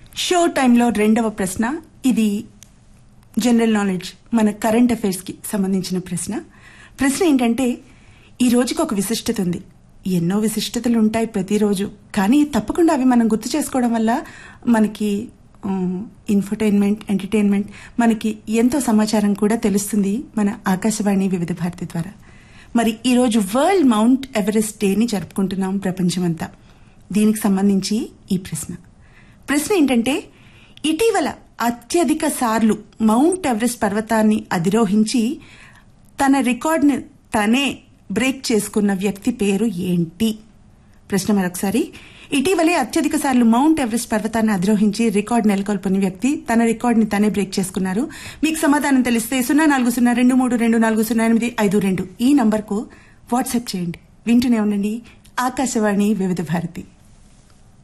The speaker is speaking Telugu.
షో టైంలో రెండవ ప్రశ్న ఇది జనరల్ నాలెడ్జ్ మన కరెంట్ అఫైర్స్ కి సంబంధించిన ప్రశ్న ప్రశ్న ఏంటంటే ఈ రోజుకి ఒక విశిష్టత ఉంది ఎన్నో విశిష్టతలు ఉంటాయి ప్రతిరోజు కానీ తప్పకుండా అవి మనం గుర్తు చేసుకోవడం వల్ల మనకి ఇన్ఫర్టైన్మెంట్ ఎంటర్టైన్మెంట్ మనకి ఎంతో సమాచారం కూడా తెలుస్తుంది మన ఆకాశవాణి వివిధ భారతి ద్వారా మరి ఈ రోజు వరల్డ్ మౌంట్ ఎవరెస్ట్ డేని జరుపుకుంటున్నాం ప్రపంచమంతా దీనికి సంబంధించి ఈ ప్రశ్న ప్రశ్న ఏంటంటే ఇటీవల అత్యధిక సార్లు మౌంట్ ఎవరెస్ట్ పర్వతాన్ని అధిరోహించి తన రికార్డుని తనే బ్రేక్ చేసుకున్న వ్యక్తి పేరు ఏంటి ప్రశ్న మరొకసారి ఇటీవలే అత్యధిక సార్లు మౌంట్ ఎవరెస్ట్ పర్వతాన్ని అధిరోహించి రికార్డు నెలకొల్పని వ్యక్తి తన రికార్డుని తనే బ్రేక్ చేసుకున్నారు మీకు సమాధానం తెలిస్తే సున్నా నాలుగు సున్నా రెండు మూడు రెండు నాలుగు సున్నా ఎనిమిది ఐదు రెండు ఈ నంబర్కు వాట్సాప్ చేయండి వింటూనే ఉండండి ఆకాశవాణి వివిధ భారతి